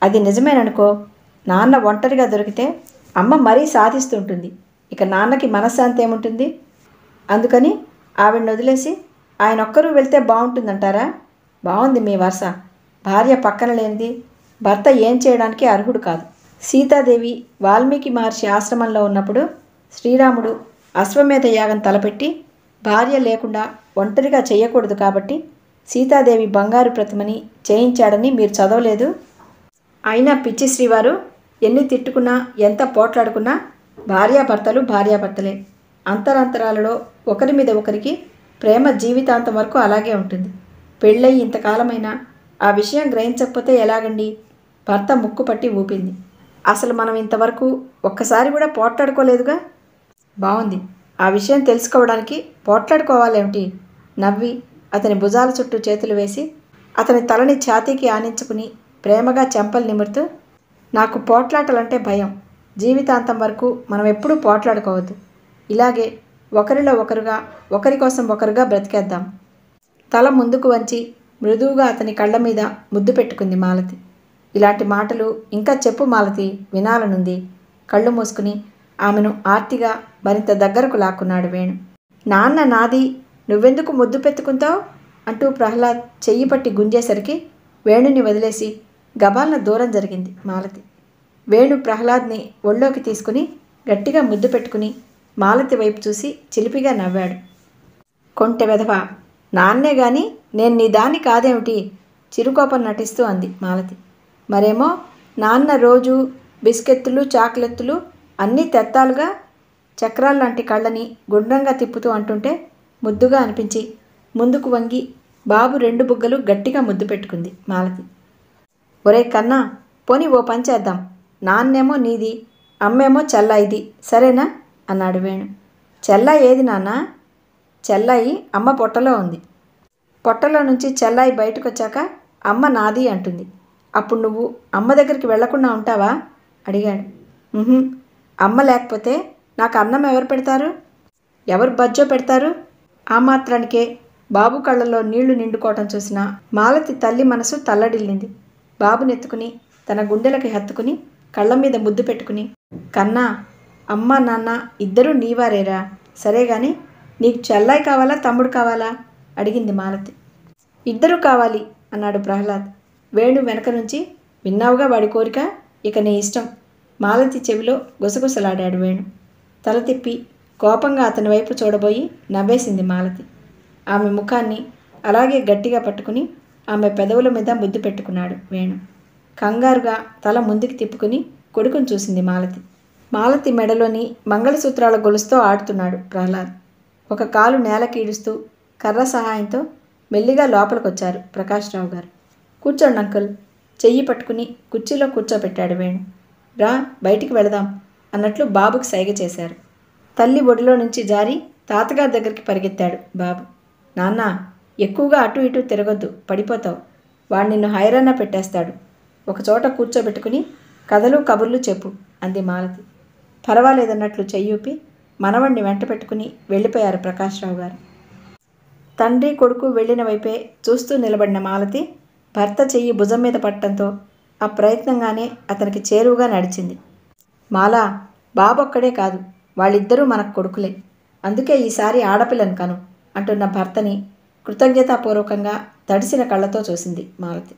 అది నిజమేననుకో నాన్న ఒంటరిగా దొరికితే అమ్మ మరీ సాధిస్తుంటుంది ఇక నాన్నకి మనశ్శాంతి ఏముంటుంది అందుకని ఆవిడని వదిలేసి ఆయన ఒక్కరూ వెళ్తే బాగుంటుందంటారా బాగుంది మీ వరుస భార్య పక్కన లేనిది భర్త ఏం చేయడానికి అర్హుడు కాదు సీతాదేవి వాల్మీకి మహర్షి ఆశ్రమంలో ఉన్నప్పుడు శ్రీరాముడు అశ్వమేధ యాగం తలపెట్టి భార్య లేకుండా ఒంటరిగా చేయకూడదు కాబట్టి సీతాదేవి బంగారు ప్రతిమని చేయించాడని మీరు చదవలేదు అయినా పిచ్చి శ్రీవారు ఎన్ని తిట్టుకున్నా ఎంత పోట్లాడుకున్నా భార్యాభర్తలు భార్యాభర్తలే అంతరాంతరాలలో ఒకరి మీద ఒకరికి ప్రేమ జీవితాంతం వరకు అలాగే ఉంటుంది పెళ్ళయి ఇంతకాలమైనా ఆ విషయం గ్రహించకపోతే ఎలాగండి భర్త ముక్కు పట్టి ఊపింది అసలు మనం ఇంతవరకు ఒక్కసారి కూడా పోట్లాడుకోలేదుగా బాగుంది ఆ విషయం తెలుసుకోవడానికి పోట్లాడుకోవాలేమిటి నవ్వి అతని భుజాల చుట్టూ చేతులు వేసి అతని తలని ఛాతీకి ఆనించుకుని ప్రేమగా చెంపలు నిమురుతూ నాకు పోట్లాటలంటే భయం జీవితాంతం వరకు మనం ఎప్పుడూ పోట్లాడుకోవద్దు ఇలాగే ఒకరిలో ఒకరుగా ఒకరి కోసం ఒకరుగా బ్రతికేద్దాం తల ముందుకు వంచి మృదువుగా అతని కళ్ళ మీద ముద్దు పెట్టుకుంది మాలతి ఇలాంటి మాటలు ఇంకా చెప్పు మాలతి వినాలనుంది కళ్ళు మూసుకుని ఆమెను ఆర్తిగా మరింత దగ్గరకు లాక్కున్నాడు వేణు నాన్న నాది నువ్వెందుకు ముద్దు పెట్టుకుంటావు అంటూ ప్రహ్లాద్ చెయ్యి పట్టి గుంజేసరికి వేణుని వదిలేసి గబాలన దూరం జరిగింది మాలతి వేణు ప్రహ్లాద్ని ఒళ్ళోకి తీసుకుని గట్టిగా ముద్దు పెట్టుకుని మాలతి వైపు చూసి చిలిపిగా నవ్వాడు కొంటె వెధవ నాన్నే గాని నేను నీ దాన్ని కాదేమిటి చిరుకోపం నటిస్తూ అంది మాలతి మరేమో నాన్న రోజు బిస్కెత్తులు చాక్లెత్తులు అన్నీ తెత్తాలుగా చక్రాల్లాంటి కళ్ళని గుండ్రంగా తిప్పుతూ అంటుంటే ముద్దుగా అనిపించి ముందుకు వంగి బాబు రెండు బుగ్గలు గట్టిగా ముద్దు పెట్టుకుంది మాలతి ఒరే కన్నా పోని ఓ పని చేద్దాం నాన్నేమో నీది అమ్మేమో చెల్లాయిది సరేనా అన్నాడు వేణు చెల్లాయి ఏది నాన్న చెల్లాయి అమ్మ పొట్టలో ఉంది పొట్టలో నుంచి చెల్లాయి బయటకు వచ్చాక అమ్మ నాది అంటుంది అప్పుడు నువ్వు అమ్మ దగ్గరికి వెళ్లకుండా ఉంటావా అడిగాడు "ఉహుం, అమ్మ లేకపోతే నాకు అన్నం ఎవరు పెడతారు ఎవరు బజ్జో పెడతారు ఆ మాత్రానికే బాబు కళ్ళలో నీళ్లు నిండుకోవటం చూసిన మాలతి తల్లి మనసు తల్లడిల్లింది బాబునెత్తుకుని తన గుండెలకి హత్తుకుని కళ్ళ మీద ముద్దు పెట్టుకుని కన్నా అమ్మ నాన్న ఇద్దరూ నీవారేరా సరే గాని నీకు చెల్లాయి కావాలా తమ్ముడు కావాలా అడిగింది మాలతి ఇద్దరూ కావాలి అన్నాడు ప్రహ్లాద్ వేణు వెనక నుంచి విన్నావుగా వాడి కోరిక ఇక నీ ఇష్టం మాలతి చెవిలో గుసగుసలాడాడు వేణు తల తిప్పి కోపంగా అతని వైపు చూడబోయి నవ్వేసింది మాలతి ఆమె ముఖాన్ని అలాగే గట్టిగా పట్టుకుని ఆమె పెదవుల మీద ముద్దు పెట్టుకున్నాడు వేణు కంగారుగా తల ముందుకు తిప్పుకుని కొడుకుని చూసింది మాలతి మాలతి మెడలోని మంగళసూత్రాల గొలుసుతో ఆడుతున్నాడు ప్రహ్లాద్ ఒక కాలు నేలకి ఈడుస్తూ కర్ర సహాయంతో మెల్లిగా లోపలికొచ్చారు ప్రకాశ్రావు గారు కూర్చోండి అంకుల్ చెయ్యి పట్టుకుని కుర్చీలో కూర్చోబెట్టాడు వేణు రా బయటికి వెళదాం అన్నట్లు బాబుకి సైగ చేశారు తల్లి ఒడిలో నుంచి జారి తాతగారి దగ్గరికి పరిగెత్తాడు బాబు నాన్న ఎక్కువగా అటు ఇటు తిరగొద్దు పడిపోతావు వాడు నిన్ను హైరాణ పెట్టేస్తాడు ఒక చోట కూర్చోబెట్టుకుని కథలు కబుర్లు చెప్పు అంది మాలతి పర్వాలేదన్నట్లు చెయ్యూపి మనవణ్ణి వెంట పెట్టుకుని వెళ్ళిపోయారు ప్రకాశ్రావు గారు తండ్రి కొడుకు వెళ్ళిన వైపే చూస్తూ నిలబడిన మాలతి భర్త చెయ్యి భుజం మీద పట్టడంతో ఆ ప్రయత్నంగానే అతనికి చేరువుగా నడిచింది మాలా బాబొక్కడే కాదు వాళ్ళిద్దరూ మనకు కొడుకులే అందుకే ఈసారి ఆడపిల్లను కను అంటున్న భర్తని కృతజ్ఞతాపూర్వకంగా తడిసిన కళ్ళతో చూసింది మాలతి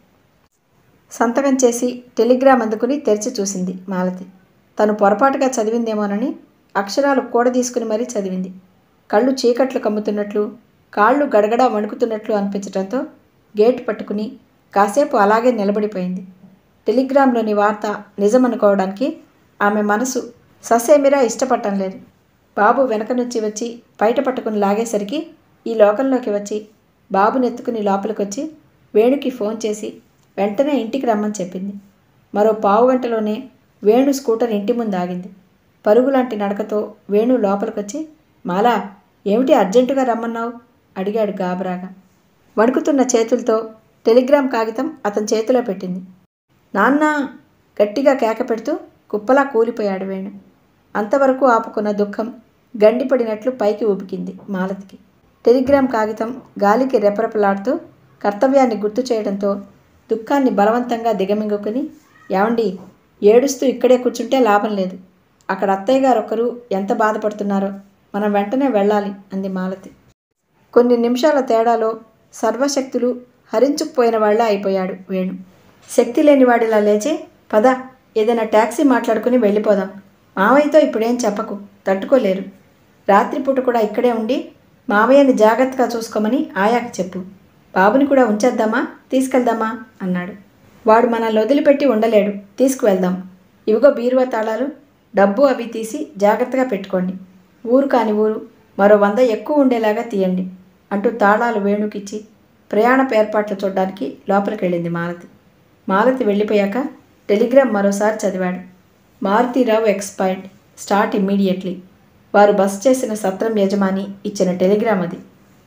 సంతకం చేసి టెలిగ్రామ్ అందుకుని తెరిచి చూసింది మాలతి తను పొరపాటుగా చదివిందేమోనని అక్షరాలు కూడ తీసుకుని మరీ చదివింది కళ్ళు చీకట్లు కమ్ముతున్నట్లు కాళ్ళు గడగడ వణుకుతున్నట్లు అనిపించడంతో గేట్ పట్టుకుని కాసేపు అలాగే నిలబడిపోయింది టెలిగ్రామ్లోని వార్త నిజమనుకోవడానికి ఆమె మనసు ససేమిరా ఇష్టపడటం లేదు బాబు వెనక నుంచి వచ్చి బయట పట్టుకుని లాగేసరికి ఈ లోకంలోకి వచ్చి బాబునెత్తుకుని లోపలికొచ్చి వేణుకి ఫోన్ చేసి వెంటనే ఇంటికి రమ్మని చెప్పింది మరో పావు గంటలోనే వేణు స్కూటర్ ఇంటి ముందు ఆగింది పరుగులాంటి నడకతో వేణు లోపలికొచ్చి మాలా ఏమిటి అర్జెంటుగా రమ్మన్నావు అడిగాడు గాబరాగా వణుకుతున్న చేతులతో టెలిగ్రామ్ కాగితం అతని చేతిలో పెట్టింది నాన్న గట్టిగా కేక పెడుతూ కుప్పలా కూలిపోయాడు వేణు అంతవరకు ఆపుకున్న దుఃఖం గండిపడినట్లు పైకి ఉబికింది మాలతికి టెలిగ్రామ్ కాగితం గాలికి రెపరెపలాడుతూ కర్తవ్యాన్ని గుర్తు చేయడంతో దుఃఖాన్ని బలవంతంగా దిగమింగుకుని ఏమండి ఏడుస్తూ ఇక్కడే కూర్చుంటే లాభం లేదు అక్కడ అత్తయ్య గారు ఒకరు ఎంత బాధపడుతున్నారో మనం వెంటనే వెళ్ళాలి అంది మాలతి కొన్ని నిమిషాల తేడాలో సర్వశక్తులు హరించుకుపోయిన వాళ్ళ అయిపోయాడు వేణు శక్తి లేనివాడిలా లేచి పద ఏదైనా ట్యాక్సీ మాట్లాడుకుని వెళ్ళిపోదాం మావయ్యతో ఇప్పుడేం చెప్పకు తట్టుకోలేరు రాత్రిపూట కూడా ఇక్కడే ఉండి మావయ్యని జాగ్రత్తగా చూసుకోమని ఆయాకి చెప్పు బాబుని కూడా ఉంచేద్దామా తీసుకెళ్దామా అన్నాడు వాడు మనల్ని వదిలిపెట్టి ఉండలేడు తీసుకువెళ్దాం ఇవిగో బీరువా తాళాలు డబ్బు అవి తీసి జాగ్రత్తగా పెట్టుకోండి ఊరు కాని ఊరు మరో వంద ఎక్కువ ఉండేలాగా తీయండి అంటూ తాళాలు వేణుకిచ్చి ప్రయాణపు ఏర్పాట్లు చూడడానికి లోపలికి వెళ్ళింది మాలతి మాలతి వెళ్ళిపోయాక టెలిగ్రామ్ మరోసారి చదివాడు మారుతీరావు ఎక్స్పైర్డ్ స్టార్ట్ ఇమ్మీడియట్లీ వారు బస చేసిన సత్రం యజమాని ఇచ్చిన టెలిగ్రామ్ అది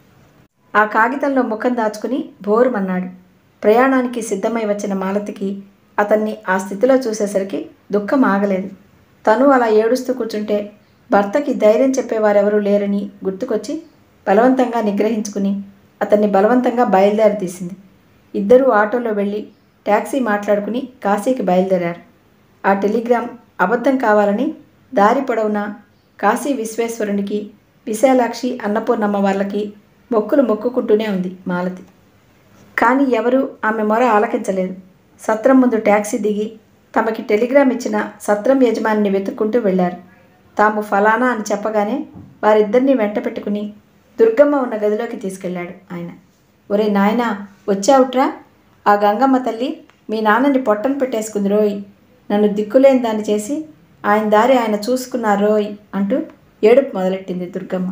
ఆ కాగితంలో ముఖం దాచుకుని బోరుమన్నాడు ప్రయాణానికి సిద్ధమై వచ్చిన మాలతికి అతన్ని ఆ స్థితిలో చూసేసరికి దుఃఖం ఆగలేదు తను అలా ఏడుస్తూ కూర్చుంటే భర్తకి ధైర్యం చెప్పేవారెవరూ లేరని గుర్తుకొచ్చి బలవంతంగా నిగ్రహించుకుని అతన్ని బలవంతంగా బయలుదేరి తీసింది ఇద్దరూ ఆటోలో వెళ్ళి ట్యాక్సీ మాట్లాడుకుని కాశీకి బయలుదేరారు ఆ టెలిగ్రామ్ అబద్ధం కావాలని దారి పొడవునా కాశీ విశ్వేశ్వరునికి విశాలాక్షి అన్నపూర్ణమ్మ వాళ్ళకి మొక్కులు మొక్కుకుంటూనే ఉంది మాలతి కానీ ఎవరూ ఆమె మొర ఆలకించలేదు సత్రం ముందు ట్యాక్సీ దిగి తమకి టెలిగ్రామ్ ఇచ్చిన సత్రం యజమానిని వెతుక్కుంటూ వెళ్ళారు తాము ఫలానా అని చెప్పగానే వారిద్దరిని వెంట పెట్టుకుని దుర్గమ్మ ఉన్న గదిలోకి తీసుకెళ్ళాడు ఆయన ఒరే నాయనా వచ్చావుట్రా ఆ గంగమ్మ తల్లి మీ నాన్నని పొట్టను పెట్టేసుకుంది రోయ్ నన్ను దిక్కులేని దాన్ని చేసి ఆయన దారి ఆయన చూసుకున్నారు రోయ్ అంటూ ఏడుపు మొదలెట్టింది దుర్గమ్మ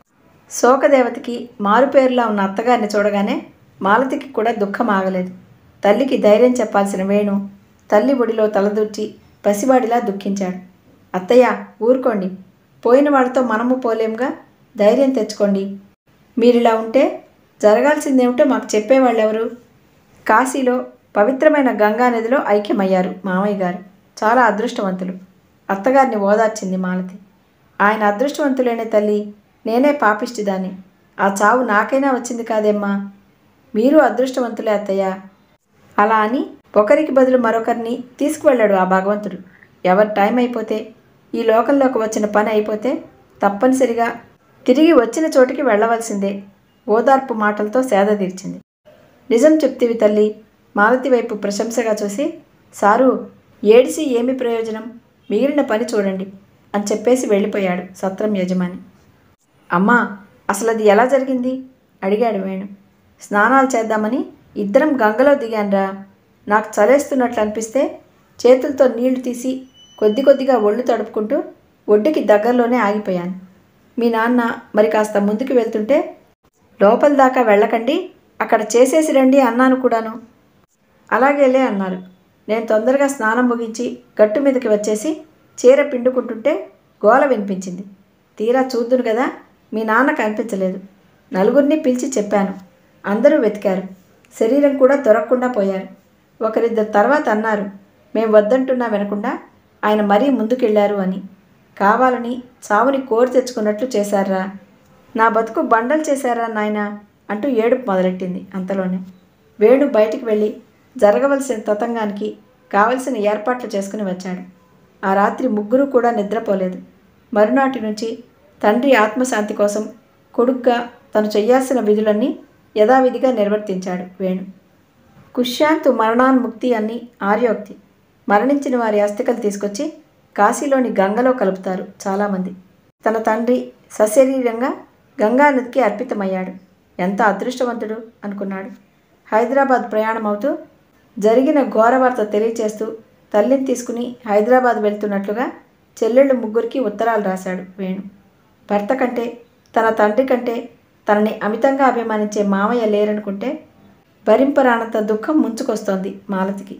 శోకదేవతకి మారుపేరులా ఉన్న అత్తగారిని చూడగానే మాలతికి కూడా దుఃఖం ఆగలేదు తల్లికి ధైర్యం చెప్పాల్సిన వేణు తల్లి ఒడిలో తలదూర్చి పసివాడిలా దుఃఖించాడు అత్తయ్య ఊరుకోండి పోయిన వాళ్ళతో మనము పోలేంగా ధైర్యం తెచ్చుకోండి మీరిలా ఉంటే జరగాల్సిందేమిటో మాకు చెప్పేవాళ్ళెవరు కాశీలో పవిత్రమైన గంగా నదిలో ఐక్యమయ్యారు మామయ్య గారు చాలా అదృష్టవంతులు అత్తగారిని ఓదార్చింది మాలతి ఆయన అదృష్టవంతులైన తల్లి నేనే పాపిష్టిదాన్ని ఆ చావు నాకైనా వచ్చింది కాదేమ్మా మీరు అదృష్టవంతులే అత్తయ్య అలా అని ఒకరికి బదులు మరొకరిని తీసుకువెళ్ళాడు ఆ భగవంతుడు ఎవరి టైం అయిపోతే ఈ లోకంలోకి వచ్చిన పని అయిపోతే తప్పనిసరిగా తిరిగి వచ్చిన చోటికి వెళ్ళవలసిందే ఓదార్పు మాటలతో సేద తీర్చింది నిజం చెప్తివి తల్లి మాలతి వైపు ప్రశంసగా చూసి సారు ఏడిసి ఏమి ప్రయోజనం మిగిలిన పని చూడండి అని చెప్పేసి వెళ్ళిపోయాడు సత్రం యజమాని అమ్మా అసలు అది ఎలా జరిగింది అడిగాడు వేణు స్నానాలు చేద్దామని ఇద్దరం గంగలో దిగాన్రా నాకు చలేస్తున్నట్లు అనిపిస్తే చేతులతో నీళ్లు తీసి కొద్ది కొద్దిగా ఒళ్ళు తడుపుకుంటూ ఒడ్డుకి దగ్గరలోనే ఆగిపోయాను మీ నాన్న మరి కాస్త ముందుకు వెళ్తుంటే లోపల దాకా వెళ్ళకండి అక్కడ చేసేసి రండి అన్నాను కూడాను అలాగేలే అన్నారు నేను తొందరగా స్నానం ముగించి గట్టు మీదకి వచ్చేసి చీర పిండుకుంటుంటే గోల వినిపించింది తీరా చూద్దును కదా మీ నాన్న కనిపించలేదు నలుగురిని పిలిచి చెప్పాను అందరూ వెతికారు శరీరం కూడా దొరకకుండా పోయారు ఒకరిద్దరు తర్వాత అన్నారు మేం వద్దంటున్నా వినకుండా ఆయన మరీ ముందుకెళ్ళారు అని కావాలని చావుని కోరి తెచ్చుకున్నట్లు చేశారా నా బతుకు బండలు చేశారా నాయనా అంటూ ఏడుపు మొదలెట్టింది అంతలోనే వేణు బయటికి వెళ్ళి జరగవలసిన తతంగానికి కావలసిన ఏర్పాట్లు చేసుకుని వచ్చాడు ఆ రాత్రి ముగ్గురు కూడా నిద్రపోలేదు మరునాటి నుంచి తండ్రి ఆత్మశాంతి కోసం కొడుగ్గా తను చేయాల్సిన విధులన్నీ యథావిధిగా నిర్వర్తించాడు వేణు కుశ్శాంతు మరణాన్ముక్తి అని ఆర్యోక్తి మరణించిన వారి అస్థికలు తీసుకొచ్చి కాశీలోని గంగలో కలుపుతారు చాలామంది తన తండ్రి సశరీరంగా గంగా నదికి అర్పితమయ్యాడు ఎంత అదృష్టవంతుడు అనుకున్నాడు హైదరాబాద్ ప్రయాణం అవుతూ జరిగిన ఘోర వార్త తెలియచేస్తూ తల్లిని తీసుకుని హైదరాబాద్ వెళ్తున్నట్లుగా చెల్లెళ్ళు ముగ్గురికి ఉత్తరాలు రాశాడు వేణు భర్త కంటే తన తండ్రి కంటే తనని అమితంగా అభిమానించే మామయ్య లేరనుకుంటే భరింపరానంత దుఃఖం ముంచుకొస్తోంది మాలతికి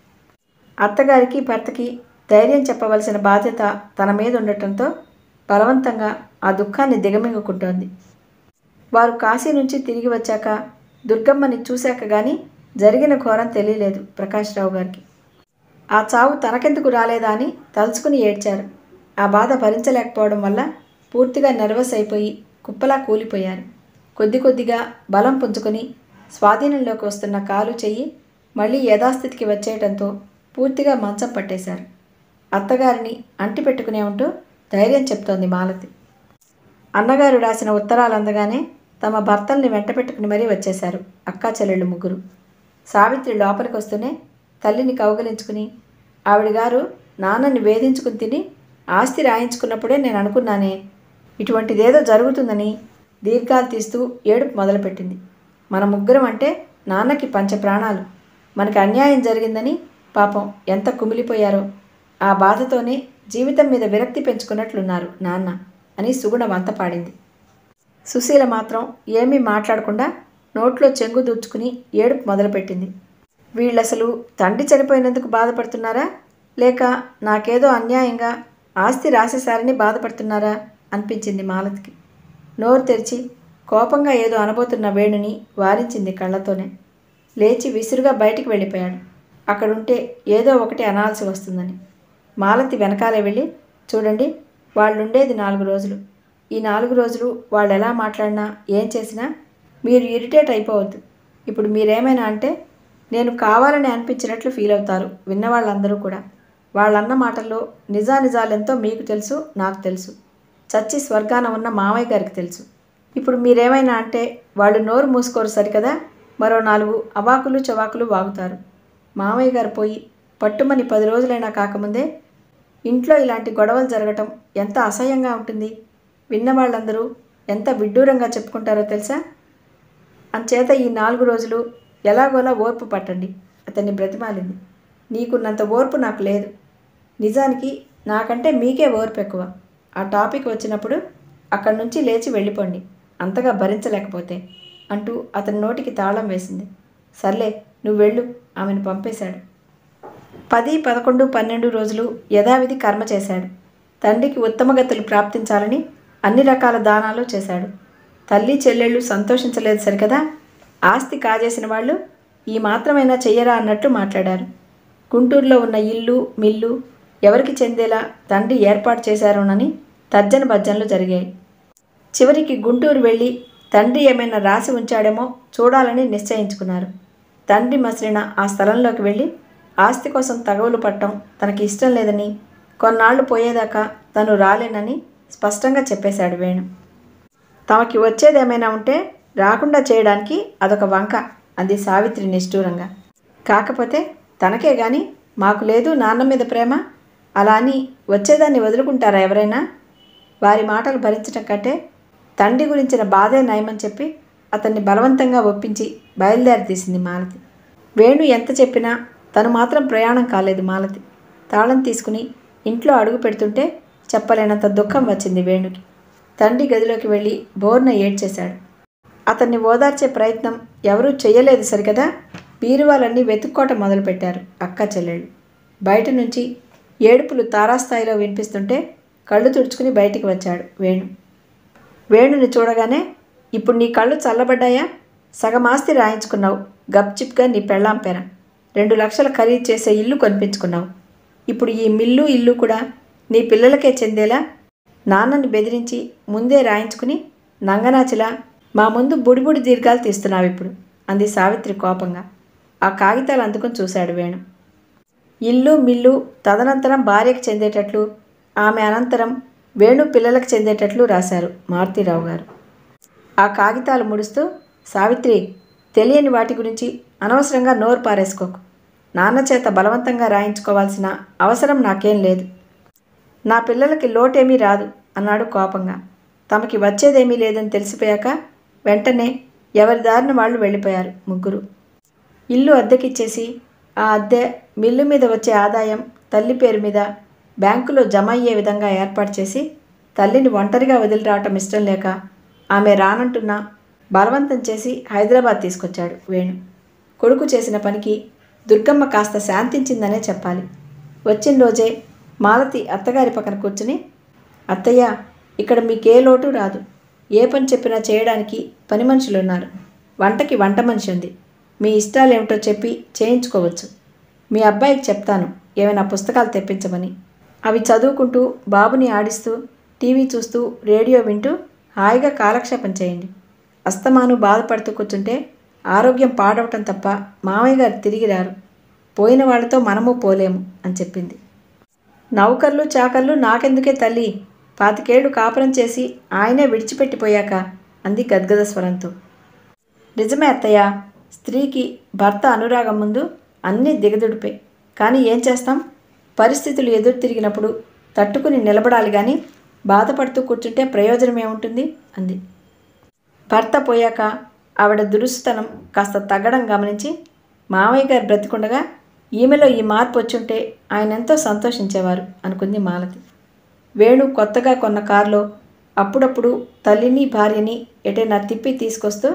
అత్తగారికి భర్తకి ధైర్యం చెప్పవలసిన బాధ్యత తన మీద ఉండటంతో బలవంతంగా ఆ దుఃఖాన్ని దిగమింగుకుంటోంది వారు కాశీ నుంచి తిరిగి వచ్చాక దుర్గమ్మని చూశాక గాని జరిగిన ఘోరం తెలియలేదు ప్రకాశ్రావు గారికి ఆ చావు తనకెందుకు రాలేదా అని తలుచుకుని ఏడ్చారు ఆ బాధ భరించలేకపోవడం వల్ల పూర్తిగా నర్వస్ అయిపోయి కుప్పలా కూలిపోయారు కొద్ది కొద్దిగా బలం పుంజుకొని స్వాధీనంలోకి వస్తున్న కాలు చెయ్యి మళ్ళీ యథాస్థితికి వచ్చేయటంతో పూర్తిగా మంచం పట్టేశారు అత్తగారిని అంటి పెట్టుకునే ఉంటూ ధైర్యం చెప్తోంది మాలతి అన్నగారు రాసిన ఉత్తరాలు అందగానే తమ భర్తల్ని వెంట పెట్టుకుని మరీ వచ్చేశారు అక్కా చెల్లెళ్ళు ముగ్గురు సావిత్రి లోపలికి వస్తూనే తల్లిని కౌగలించుకుని ఆవిడ గారు నాన్నని వేధించుకుని తిని ఆస్తి రాయించుకున్నప్పుడే నేను అనుకున్నానే ఇటువంటిదేదో జరుగుతుందని దీర్ఘాలు తీస్తూ ఏడుపు మొదలుపెట్టింది మన ముగ్గురం అంటే నాన్నకి పంచ ప్రాణాలు మనకి అన్యాయం జరిగిందని పాపం ఎంత కుమిలిపోయారో ఆ బాధతోనే జీవితం మీద విరక్తి పెంచుకున్నట్లున్నారు నాన్న అని సుగుణ వంత పాడింది సుశీల మాత్రం ఏమీ మాట్లాడకుండా నోట్లో చెంగు దూర్చుకుని ఏడుపు మొదలుపెట్టింది వీళ్ళసలు తండ్రి చనిపోయినందుకు బాధపడుతున్నారా లేక నాకేదో అన్యాయంగా ఆస్తి రాసేశారని బాధపడుతున్నారా అనిపించింది మాలతికి నోరు తెరిచి కోపంగా ఏదో అనబోతున్న వేణుని వారించింది కళ్ళతోనే లేచి విసురుగా బయటికి వెళ్ళిపోయాడు అక్కడుంటే ఏదో ఒకటి అనాల్సి వస్తుందని మాలతి వెనకాలే వెళ్ళి చూడండి వాళ్ళుండేది నాలుగు రోజులు ఈ నాలుగు రోజులు వాళ్ళు ఎలా మాట్లాడినా ఏం చేసినా మీరు ఇరిటేట్ అయిపోవద్దు ఇప్పుడు మీరేమైనా అంటే నేను కావాలని అనిపించినట్లు ఫీల్ అవుతారు విన్నవాళ్ళందరూ కూడా వాళ్ళన్న మాటల్లో నిజానిజాలెంతో మీకు తెలుసు నాకు తెలుసు చచ్చి స్వర్గాన ఉన్న మామయ్య గారికి తెలుసు ఇప్పుడు మీరేమైనా అంటే వాళ్ళు నోరు మూసుకోరు సరికదా మరో నాలుగు అవాకులు చవాకులు వాగుతారు మామయ్య గారు పోయి పట్టుమని పది రోజులైనా కాకముందే ఇంట్లో ఇలాంటి గొడవలు జరగటం ఎంత అసహ్యంగా ఉంటుంది విన్నవాళ్ళందరూ ఎంత విడ్డూరంగా చెప్పుకుంటారో తెలుసా అంచేత ఈ నాలుగు రోజులు ఎలాగోలా ఓర్పు పట్టండి అతన్ని బ్రతిమాలింది నీకున్నంత ఓర్పు నాకు లేదు నిజానికి నాకంటే మీకే ఓర్పు ఎక్కువ ఆ టాపిక్ వచ్చినప్పుడు అక్కడి నుంచి లేచి వెళ్ళిపోండి అంతగా భరించలేకపోతే అంటూ అతని నోటికి తాళం వేసింది సర్లే నువ్వు వెళ్ళు ఆమెను పంపేశాడు పది పదకొండు పన్నెండు రోజులు యథావిధి కర్మ చేశాడు తండ్రికి ఉత్తమగతులు ప్రాప్తించాలని అన్ని రకాల దానాలు చేశాడు తల్లి చెల్లెళ్ళు సంతోషించలేదు సరికదా ఆస్తి కాజేసిన వాళ్ళు ఈ మాత్రమైనా చెయ్యరా అన్నట్టు మాట్లాడారు గుంటూరులో ఉన్న ఇల్లు మిల్లు ఎవరికి చెందేలా తండ్రి ఏర్పాటు చేశారోనని తర్జన భర్జనలు జరిగాయి చివరికి గుంటూరు వెళ్ళి తండ్రి ఏమైనా రాసి ఉంచాడేమో చూడాలని నిశ్చయించుకున్నారు తండ్రి మసిలిన ఆ స్థలంలోకి వెళ్ళి ఆస్తి కోసం తగవులు పట్టడం తనకి ఇష్టం లేదని కొన్నాళ్ళు పోయేదాకా తను రాలేనని స్పష్టంగా చెప్పేశాడు వేణు తమకి వచ్చేదేమైనా ఉంటే రాకుండా చేయడానికి అదొక వంక అంది సావిత్రి నిష్ఠూరంగా కాకపోతే తనకే గాని మాకు లేదు నాన్న మీద ప్రేమ అలా అని వచ్చేదాన్ని వదులుకుంటారా ఎవరైనా వారి మాటలు భరించటం కంటే తండ్రి గురించిన బాధే నయమని చెప్పి అతన్ని బలవంతంగా ఒప్పించి బయలుదేరి తీసింది మాలతి వేణు ఎంత చెప్పినా తను మాత్రం ప్రయాణం కాలేదు మాలతి తాళం తీసుకుని ఇంట్లో అడుగు పెడుతుంటే చెప్పలేనంత దుఃఖం వచ్చింది వేణుకి తండ్రి గదిలోకి వెళ్ళి బోర్న ఏడ్చేశాడు అతన్ని ఓదార్చే ప్రయత్నం ఎవరూ చెయ్యలేదు సరికదా బీరువాలన్నీ వెతుక్కోవటం మొదలుపెట్టారు అక్క చెల్లెళ్ళు బయట నుంచి ఏడుపులు తారాస్థాయిలో వినిపిస్తుంటే కళ్ళు తుడుచుకుని బయటికి వచ్చాడు వేణు వేణుని చూడగానే ఇప్పుడు నీ కళ్ళు చల్లబడ్డాయా సగం ఆస్తి రాయించుకున్నావు గప్చిప్గా నీ పెళ్ళాం పేర రెండు లక్షల ఖరీదు చేసే ఇల్లు కొనిపించుకున్నావు ఇప్పుడు ఈ మిల్లు ఇల్లు కూడా నీ పిల్లలకే చెందేలా నాన్నని బెదిరించి ముందే రాయించుకుని నంగనాచిలా మా ముందు బుడిబుడి దీర్ఘాలు తీస్తున్నావు ఇప్పుడు అంది సావిత్రి కోపంగా ఆ కాగితాలు అందుకొని చూశాడు వేణు ఇల్లు మిల్లు తదనంతరం భార్యకు చెందేటట్లు ఆమె అనంతరం వేణు పిల్లలకు చెందేటట్లు రాశారు మారుతీరావు గారు ఆ కాగితాలు ముడుస్తూ సావిత్రి తెలియని వాటి గురించి అనవసరంగా నోరు పారేసుకోకు నాన్న చేత బలవంతంగా రాయించుకోవాల్సిన అవసరం నాకేం లేదు నా పిల్లలకి లోటేమీ రాదు అన్నాడు కోపంగా తమకి వచ్చేదేమీ లేదని తెలిసిపోయాక వెంటనే ఎవరి దారిన వాళ్ళు వెళ్ళిపోయారు ముగ్గురు ఇల్లు అద్దెకిచ్చేసి ఆ అద్దె మిల్లు మీద వచ్చే ఆదాయం తల్లి పేరు మీద బ్యాంకులో జమ అయ్యే విధంగా ఏర్పాటు చేసి తల్లిని ఒంటరిగా వదిలి రావటం ఇష్టం లేక ఆమె రానంటున్నా బలవంతం చేసి హైదరాబాద్ తీసుకొచ్చాడు వేణు కొడుకు చేసిన పనికి దుర్గమ్మ కాస్త శాంతించిందనే చెప్పాలి వచ్చిన రోజే మాలతి అత్తగారి పక్కన కూర్చుని అత్తయ్య ఇక్కడ మీకే లోటు రాదు ఏ పని చెప్పినా చేయడానికి పని మనుషులు ఉన్నారు వంటకి వంట మనిషి ఉంది మీ ఇష్టాలేమిటో చెప్పి చేయించుకోవచ్చు మీ అబ్బాయికి చెప్తాను ఏమైనా పుస్తకాలు తెప్పించమని అవి చదువుకుంటూ బాబుని ఆడిస్తూ టీవీ చూస్తూ రేడియో వింటూ హాయిగా కాలక్షేపం చేయండి అస్తమాను బాధపడుతూ కూర్చుంటే ఆరోగ్యం పాడవటం తప్ప మామయ్య గారు తిరిగి రారు పోయిన వాళ్ళతో మనము పోలేము అని చెప్పింది నౌకర్లు చాకర్లు నాకెందుకే తల్లి పాతికేళ్లు కాపురం చేసి ఆయనే విడిచిపెట్టిపోయాక అంది గద్గద స్వరంతో నిజమే అత్తయ్య స్త్రీకి భర్త అనురాగం ముందు అన్నీ దిగదుడిపే కానీ ఏం చేస్తాం పరిస్థితులు ఎదురు తిరిగినప్పుడు తట్టుకుని నిలబడాలి కానీ బాధపడుతూ కూర్చుంటే ప్రయోజనం ఏముంటుంది అంది భర్త పోయాక ఆవిడ దురుసుతనం కాస్త తగ్గడం గమనించి మామయ్య గారు బ్రతికుండగా ఈమెలో ఈ మార్పు వచ్చుంటే ఆయన ఎంతో సంతోషించేవారు అనుకుంది మాలతి వేణు కొత్తగా కొన్న కారులో అప్పుడప్పుడు తల్లిని భార్యని ఎటైనా తిప్పి తీసుకొస్తూ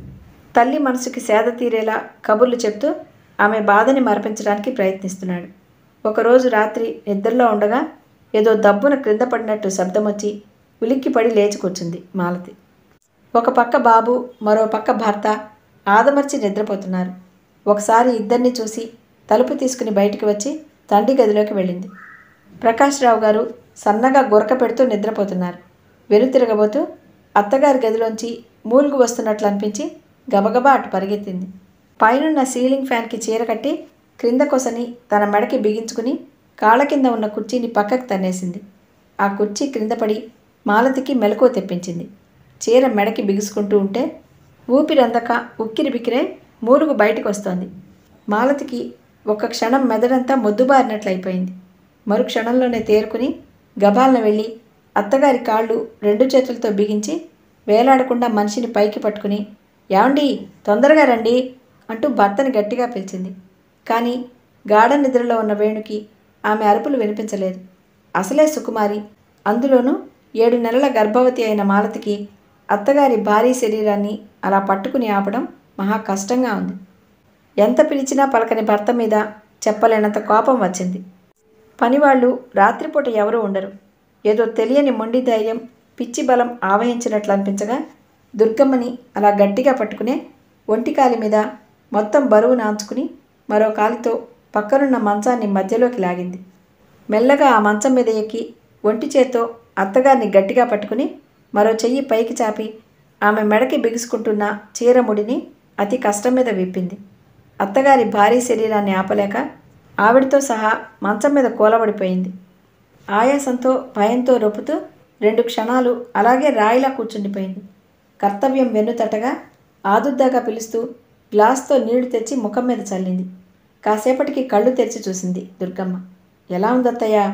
తల్లి మనసుకి సేద తీరేలా కబుర్లు చెప్తూ ఆమె బాధని మరపించడానికి ప్రయత్నిస్తున్నాడు ఒకరోజు రాత్రి నిద్రలో ఉండగా ఏదో దబ్బున క్రింద పడినట్టు శబ్దం వచ్చి ఉలిక్కిపడి లేచి కూర్చుంది మాలతి ఒక పక్క బాబు మరో పక్క భర్త ఆదమర్చి నిద్రపోతున్నారు ఒకసారి ఇద్దరిని చూసి తలుపు తీసుకుని బయటికి వచ్చి తండ్రి గదిలోకి వెళ్ళింది ప్రకాశ్రావు గారు సన్నగా గురక పెడుతూ నిద్రపోతున్నారు వెనుతిరగబోతూ అత్తగారి గదిలోంచి మూలుగు వస్తున్నట్లు అనిపించి గబగబా అటు పరిగెత్తింది పైనున్న సీలింగ్ ఫ్యాన్కి చీర కట్టి క్రింద కొసని తన మెడకి బిగించుకుని కాళ్ళ కింద ఉన్న కుర్చీని పక్కకు తన్నేసింది ఆ కుర్చీ క్రింద పడి మాలతికి మెలకువ తెప్పించింది చీర మెడకి బిగుసుకుంటూ ఉంటే ఊపిరందక ఉక్కిరి బిక్కిరై మూలుగు బయటకు వస్తోంది మాలతికి ఒక క్షణం మెదడంతా మొద్దుబారినట్లయిపోయింది మరు క్షణంలోనే తేరుకుని గబాలన వెళ్ళి అత్తగారి కాళ్ళు రెండు చేతులతో బిగించి వేలాడకుండా మనిషిని పైకి పట్టుకుని ఏమండి తొందరగా రండి అంటూ భర్తని గట్టిగా పిలిచింది కానీ గాఢ నిద్రలో ఉన్న వేణుకి ఆమె అరుపులు వినిపించలేదు అసలే సుకుమారి అందులోనూ ఏడు నెలల గర్భవతి అయిన మాలతికి అత్తగారి భారీ శరీరాన్ని అలా పట్టుకుని ఆపడం మహా కష్టంగా ఉంది ఎంత పిలిచినా పలకని భర్త మీద చెప్పలేనంత కోపం వచ్చింది పనివాళ్ళు రాత్రిపూట ఎవరూ ఉండరు ఏదో తెలియని మొండి ధైర్యం పిచ్చి బలం ఆవహించినట్లు అనిపించగా దుర్గమ్మని అలా గట్టిగా పట్టుకునే ఒంటి కాలి మీద మొత్తం బరువు నాంచుకుని మరో కాలితో పక్కనున్న మంచాన్ని మధ్యలోకి లాగింది మెల్లగా ఆ మంచం మీద ఎక్కి ఒంటి చేత్తో అత్తగారిని గట్టిగా పట్టుకుని మరో చెయ్యి పైకి చాపి ఆమె మెడకి బిగుసుకుంటున్న చీరముడిని అతి కష్టం మీద విప్పింది అత్తగారి భారీ శరీరాన్ని ఆపలేక ఆవిడతో సహా మంచం మీద కూలబడిపోయింది ఆయాసంతో భయంతో రొప్పుతూ రెండు క్షణాలు అలాగే రాయిలా కూర్చుండిపోయింది కర్తవ్యం వెన్నుతటగా ఆదుద్దాగా పిలుస్తూ గ్లాస్తో నీళ్లు తెచ్చి ముఖం మీద చల్లింది కాసేపటికి కళ్ళు తెరిచి చూసింది దుర్గమ్మ ఎలా ఉందత్తయ్యా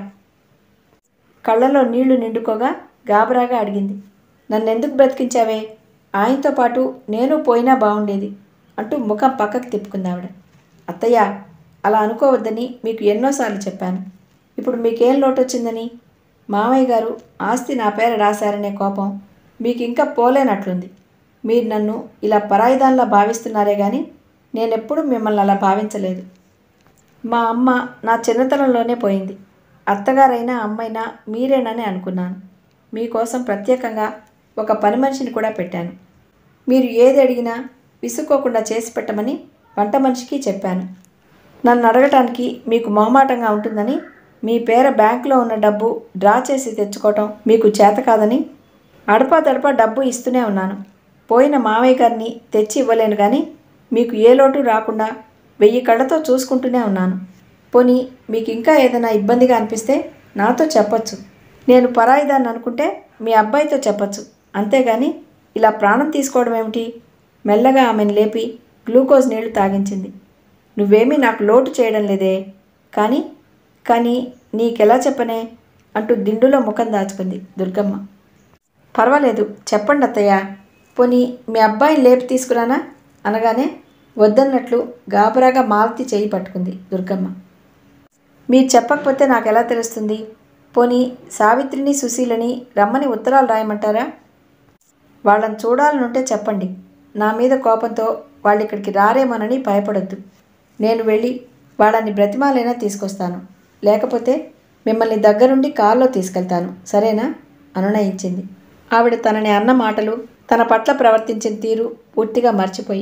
కళ్ళలో నీళ్లు నిండుకోగా గాబరాగా అడిగింది నన్నెందుకు బ్రతికించావే ఆయనతో పాటు నేను పోయినా బాగుండేది అంటూ ముఖం పక్కకు తిప్పుకుంది ఆవిడ అత్తయ్య అలా అనుకోవద్దని మీకు ఎన్నోసార్లు చెప్పాను ఇప్పుడు మీకేం లోటు వచ్చిందని మామయ్య గారు ఆస్తి నా పేర రాశారనే కోపం మీకు ఇంకా పోలేనట్లుంది మీరు నన్ను ఇలా పరాయిదాన్లా భావిస్తున్నారే కానీ నేనెప్పుడు మిమ్మల్ని అలా భావించలేదు మా అమ్మ నా చిన్నతనంలోనే పోయింది అత్తగారైనా అమ్మైనా మీరేనని అనుకున్నాను మీకోసం ప్రత్యేకంగా ఒక పని మనిషిని కూడా పెట్టాను మీరు ఏది అడిగినా విసుక్కోకుండా చేసి పెట్టమని వంట మనిషికి చెప్పాను నన్ను అడగటానికి మీకు మొహమాటంగా ఉంటుందని మీ పేర బ్యాంకులో ఉన్న డబ్బు డ్రా చేసి తెచ్చుకోవటం మీకు చేత కాదని అడపా దడపా డబ్బు ఇస్తూనే ఉన్నాను పోయిన మావయ్య గారిని తెచ్చి ఇవ్వలేను కానీ మీకు ఏ లోటు రాకుండా వెయ్యి కళ్ళతో చూసుకుంటూనే ఉన్నాను పోనీ మీకు ఇంకా ఏదైనా ఇబ్బందిగా అనిపిస్తే నాతో చెప్పొచ్చు నేను పరాయిదాన్ని అనుకుంటే మీ అబ్బాయితో చెప్పొచ్చు అంతేగాని ఇలా ప్రాణం తీసుకోవడం ఏమిటి మెల్లగా ఆమెను లేపి గ్లూకోజ్ నీళ్లు తాగించింది నువ్వేమీ నాకు లోటు చేయడం లేదే కానీ కానీ నీకెలా చెప్పనే అంటూ దిండులో ముఖం దాచుకుంది దుర్గమ్మ పర్వాలేదు చెప్పండి అత్తయ్య పోనీ మీ అబ్బాయిని లేపి తీసుకురానా అనగానే వద్దన్నట్లు గాబరాగా మాలతి చేయి పట్టుకుంది దుర్గమ్మ మీరు చెప్పకపోతే నాకు ఎలా తెలుస్తుంది పోనీ సావిత్రిని సుశీలని రమ్మని ఉత్తరాలు రాయమంటారా వాళ్ళని చూడాలనుంటే చెప్పండి నా మీద కోపంతో వాళ్ళు ఇక్కడికి రారేమోనని భయపడొద్దు నేను వెళ్ళి వాళ్ళని బ్రతిమాలైనా తీసుకొస్తాను లేకపోతే మిమ్మల్ని దగ్గరుండి కారులో తీసుకెళ్తాను సరేనా అనునయించింది ఆవిడ తనని అన్న మాటలు తన పట్ల ప్రవర్తించిన తీరు పూర్తిగా మర్చిపోయి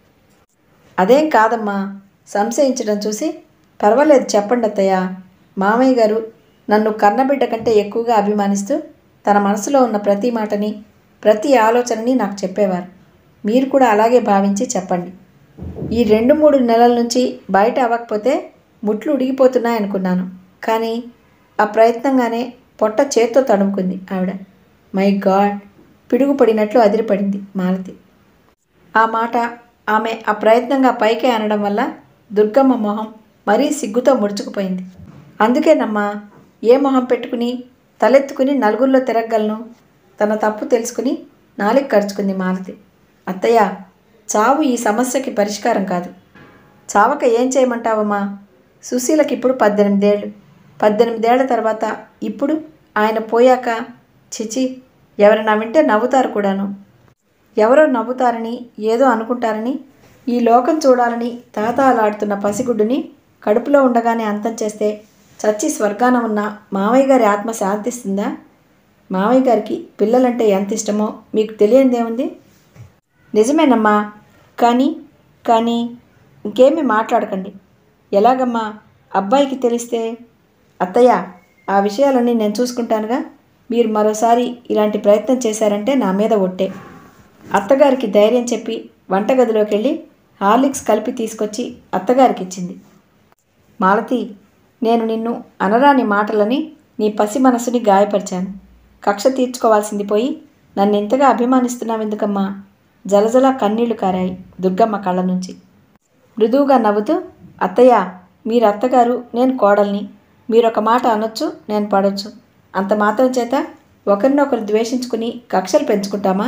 అదేం కాదమ్మా సంశయించడం చూసి పర్వాలేదు చెప్పండి అత్తయ్య మామయ్య గారు నన్ను కన్నబిడ్డ కంటే ఎక్కువగా అభిమానిస్తూ తన మనసులో ఉన్న ప్రతి మాటని ప్రతి ఆలోచనని నాకు చెప్పేవారు మీరు కూడా అలాగే భావించి చెప్పండి ఈ రెండు మూడు నెలల నుంచి బయట అవ్వకపోతే ముట్లు ఉడిగిపోతున్నాయనుకున్నాను కానీ ఆ ప్రయత్నంగానే పొట్ట చేత్తో తడుముకుంది ఆవిడ మై గాడ్ పిడుగు పడినట్లు అదిరిపడింది మాలతి ఆ మాట ఆమె అప్రయత్నంగా పైకే అనడం వల్ల దుర్గమ్మ మొహం మరీ సిగ్గుతో ముడుచుకుపోయింది అందుకేనమ్మా ఏ మొహం పెట్టుకుని తలెత్తుకుని నలుగురిలో తిరగలను తన తప్పు తెలుసుకుని నాలిక ఖర్చుకుంది మాలతి అత్తయ్య చావు ఈ సమస్యకి పరిష్కారం కాదు చావక ఏం చేయమంటావమ్మా సుశీలకి ఇప్పుడు పద్దెనిమిదేళ్ళు పద్దెనిమిదేళ్ల తర్వాత ఇప్పుడు ఆయన పోయాక చిచి ఎవరైనా వింటే నవ్వుతారు కూడాను ఎవరో నవ్వుతారని ఏదో అనుకుంటారని ఈ లోకం చూడాలని తాతాలాడుతున్న పసిగుడ్డుని కడుపులో ఉండగానే అంతం చేస్తే చచ్చి స్వర్గాన ఉన్న మావయ్య గారి ఆత్మ శాంతిస్తుందా మావయ్య గారికి పిల్లలంటే ఎంత ఇష్టమో మీకు తెలియందేముంది నిజమేనమ్మా కానీ కానీ ఇంకేమీ మాట్లాడకండి ఎలాగమ్మా అబ్బాయికి తెలిస్తే అత్తయ్య ఆ విషయాలన్నీ నేను చూసుకుంటానుగా మీరు మరోసారి ఇలాంటి ప్రయత్నం చేశారంటే నా మీద ఒట్టే అత్తగారికి ధైర్యం చెప్పి వంటగదిలోకి వెళ్ళి హార్లిక్స్ కలిపి తీసుకొచ్చి అత్తగారికి ఇచ్చింది మాలతి నేను నిన్ను అనరాని మాటలని నీ పసి మనసుని గాయపరిచాను కక్ష తీర్చుకోవాల్సింది పోయి నన్ను ఇంతగా అభిమానిస్తున్నావెందుకమ్మా జలజల కన్నీళ్లు కారాయి దుర్గమ్మ కళ్ళ నుంచి మృదువుగా నవ్వుతూ అత్తయ్య మీరు అత్తగారు నేను కోడల్ని మీరొక మాట అనొచ్చు నేను పడొచ్చు అంత మాత్రం చేత ఒకరినొకరు ద్వేషించుకుని కక్షలు పెంచుకుంటామా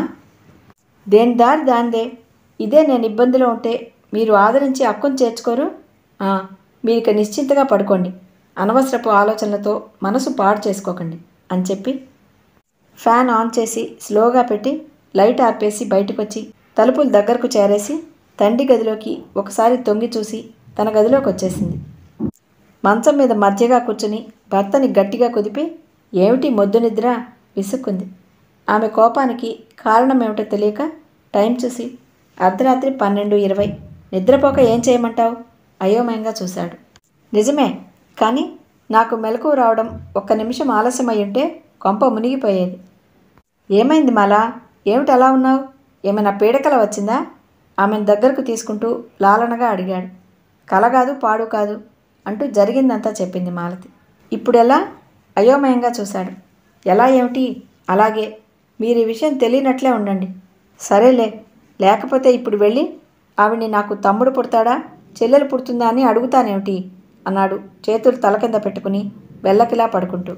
దేని దారి దాందే ఇదే నేను ఇబ్బందిలో ఉంటే మీరు ఆదరించి హక్కును చేర్చుకోరు ఆ, మీరు ఇక నిశ్చింతగా పడుకోండి అనవసరపు ఆలోచనలతో మనసు పాడు చేసుకోకండి అని చెప్పి ఫ్యాన్ ఆన్ చేసి స్లోగా పెట్టి లైట్ ఆర్పేసి బయటకొచ్చి తలుపులు దగ్గరకు చేరేసి తండ్రి గదిలోకి ఒకసారి తొంగి చూసి తన గదిలోకి వచ్చేసింది మంచం మీద మధ్యగా కూర్చుని భర్తని గట్టిగా కుదిపి ఏమిటి మొద్దు నిద్ర విసుక్కుంది ఆమె కోపానికి కారణం ఏమిటో తెలియక టైం చూసి అర్ధరాత్రి పన్నెండు ఇరవై నిద్రపోక ఏం చేయమంటావు అయోమయంగా చూశాడు నిజమే కానీ నాకు మెలకువ రావడం ఒక్క నిమిషం ఆలస్యం అయి ఉంటే కొంప మునిగిపోయేది ఏమైంది మాలా ఏమిటి అలా ఉన్నావు ఏమైనా పీడకల వచ్చిందా ఆమెను దగ్గరకు తీసుకుంటూ లాలనగా అడిగాడు కల కాదు పాడు కాదు అంటూ జరిగిందంతా చెప్పింది మాలతి ఇప్పుడు ఎలా అయోమయంగా చూశాడు ఎలా ఏమిటి అలాగే మీరు ఈ విషయం తెలియనట్లే ఉండండి సరేలే లేకపోతే ఇప్పుడు వెళ్ళి ఆవిడ్ని నాకు తమ్ముడు పుడతాడా చెల్లెలు పుడుతుందా అని అడుగుతానేమిటి అన్నాడు చేతులు తల కింద పెట్టుకుని వెళ్ళకిలా పడుకుంటూ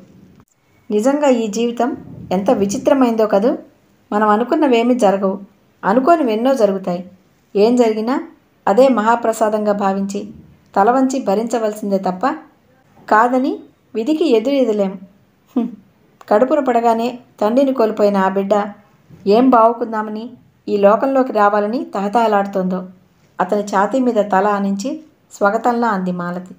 నిజంగా ఈ జీవితం ఎంత విచిత్రమైందో కదూ మనం అనుకున్నవేమీ జరగవు అనుకోనివెన్నో జరుగుతాయి ఏం జరిగినా అదే మహాప్రసాదంగా భావించి తల వంచి భరించవలసిందే తప్ప కాదని విధికి ఎదురెదలేం హ్మ్. కడుపున పడగానే తండ్రిని కోల్పోయిన ఆ బిడ్డ ఏం బావుకుందామని ఈ లోకంలోకి రావాలని తహతహలాడుతోందో అతని ఛాతీ మీద తల ఆనించి స్వగతంలా అంది మాలతి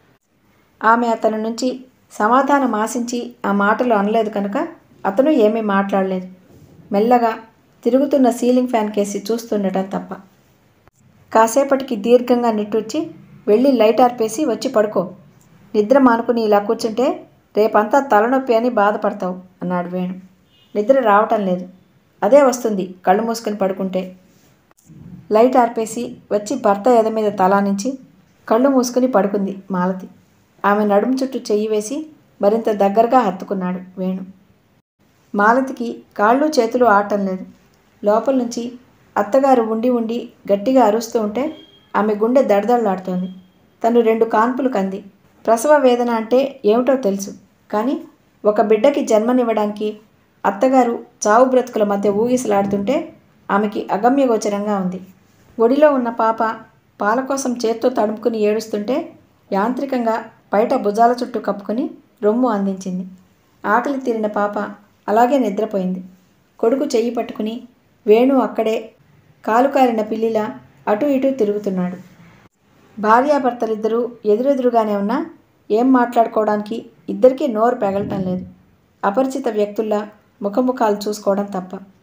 ఆమె అతని నుంచి సమాధానం ఆశించి ఆ మాటలు అనలేదు కనుక అతను ఏమీ మాట్లాడలేదు మెల్లగా తిరుగుతున్న సీలింగ్ ఫ్యాన్ కేసి చూస్తుండటం తప్ప కాసేపటికి దీర్ఘంగా నిట్టూర్చి వెళ్ళి లైట్ ఆర్పేసి వచ్చి పడుకో నిద్ర మానుకుని ఇలా కూర్చుంటే రేపంతా తలనొప్పి అని బాధపడతావు అన్నాడు వేణు నిద్ర రావటం లేదు అదే వస్తుంది కళ్ళు మూసుకొని పడుకుంటే లైట్ ఆర్పేసి వచ్చి భర్త ఎద మీద తలానించి కళ్ళు మూసుకుని పడుకుంది మాలతి ఆమె నడుము చుట్టూ చెయ్యి వేసి మరింత దగ్గరగా హత్తుకున్నాడు వేణు మాలతికి కాళ్ళు చేతులు ఆడటం లేదు లోపల నుంచి అత్తగారు ఉండి ఉండి గట్టిగా అరుస్తూ ఉంటే ఆమె గుండె దడదడలాడుతోంది తను రెండు కాన్పులు కంది ప్రసవ వేదన అంటే ఏమిటో తెలుసు కానీ ఒక బిడ్డకి జన్మనివ్వడానికి అత్తగారు చావు బ్రతుకుల మధ్య ఊగిసలాడుతుంటే ఆమెకి అగమ్యగోచరంగా ఉంది ఒడిలో ఉన్న పాప పాల కోసం చేత్తో తడుముకుని ఏడుస్తుంటే యాంత్రికంగా బయట భుజాల చుట్టూ కప్పుకొని రొమ్ము అందించింది ఆకలి తీరిన పాప అలాగే నిద్రపోయింది కొడుకు చెయ్యి పట్టుకుని వేణు అక్కడే కాలు కాలిన పిల్లిలా అటు ఇటు తిరుగుతున్నాడు భార్యాభర్తలిద్దరూ ఎదురెదురుగానే ఉన్నా ఏం మాట్లాడుకోవడానికి ఇద్దరికీ నోరు పెగలటం లేదు అపరిచిత వ్యక్తుల్లా ముఖముఖాలు చూసుకోవడం తప్ప